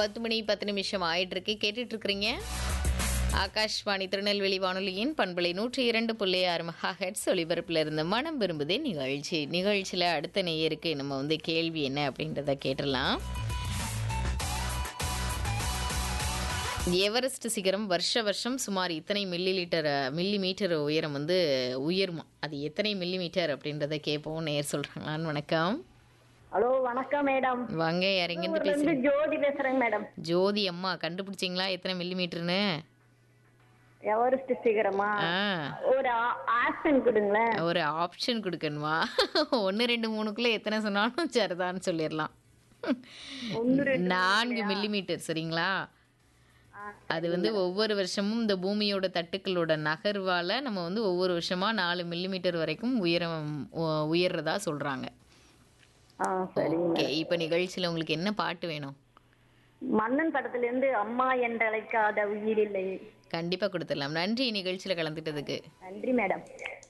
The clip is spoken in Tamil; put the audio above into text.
பத்து மணி பத்து நிமிஷம் ஆயிட்டு இருக்கு கேட்டுட்டு இருக்கிறீங்க ஆகாஷ்வாணி திருநெல்வேலி வானொலியின் பண்பலை நூற்றி இரண்டு புள்ளி ஆறு மகா ஹெட்ஸ் ஒலிபரப்பில் இருந்த மனம் விரும்புதே நிகழ்ச்சி நிகழ்ச்சியில் அடுத்த நேயருக்கு நம்ம வந்து கேள்வி என்ன அப்படின்றத கேட்டலாம் எவரெஸ்ட் சிகரம் வருஷ வருஷம் சுமார் இத்தனை மில்லி லிட்டர் மில்லி மீட்டர் உயரம் வந்து உயருமா அது எத்தனை மில்லி மீட்டர் அப்படின்றத கேட்போம் நேர் சொல்கிறாங்களான்னு வணக்கம் ஹலோ வணக்கம் மேடம் வாங்க யாரெங்கேருந்து ஊர்ல பேசுறீங்க இருந்து ஜோதி பேசுறேங்க மேடம் ஜோதி அம்மா கண்டுபிடிச்சிங்களா எத்தனை மில்லி மீட்டர்னு எவரெஸ்ட் சிகரமா ஆ ஒரு ஆப்ஷன் கொடுங்களேன் ஒரு ஆப்ஷன் கொடுக்கணுமா ஒன்று ரெண்டு மூணுக்குள்ளே எத்தனை சொன்னாலும் சரிதான்னு சொல்லிடலாம் ஒன்று ரெண்டு நான்கு மில்லி மீட்டர் சரிங்களா ஆ, அது வந்து ஒவ்வொரு வருஷமும் இந்த பூமியோட தட்டுக்களோட நகர்வால நம்ம வந்து ஒவ்வொரு வருஷமா நாலு மில்லிமீட்டர் வரைக்கும் உயரம் உ- உயர்றதா சொல்றாங்க ஆ சரிங்க ஓகே இப்போ நிகழ்ச்சியில் உங்களுக்கு என்ன பாட்டு வேணும் மன்னன் படத்துல இருந்து அம்மா என்று அழைக்காத உயிரில்லை கண்டிப்பா கொடுத்துடலாம் நன்றி நிகழ்ச்சியில் கலந்துட்டதுக்கு நன்றி மேடம்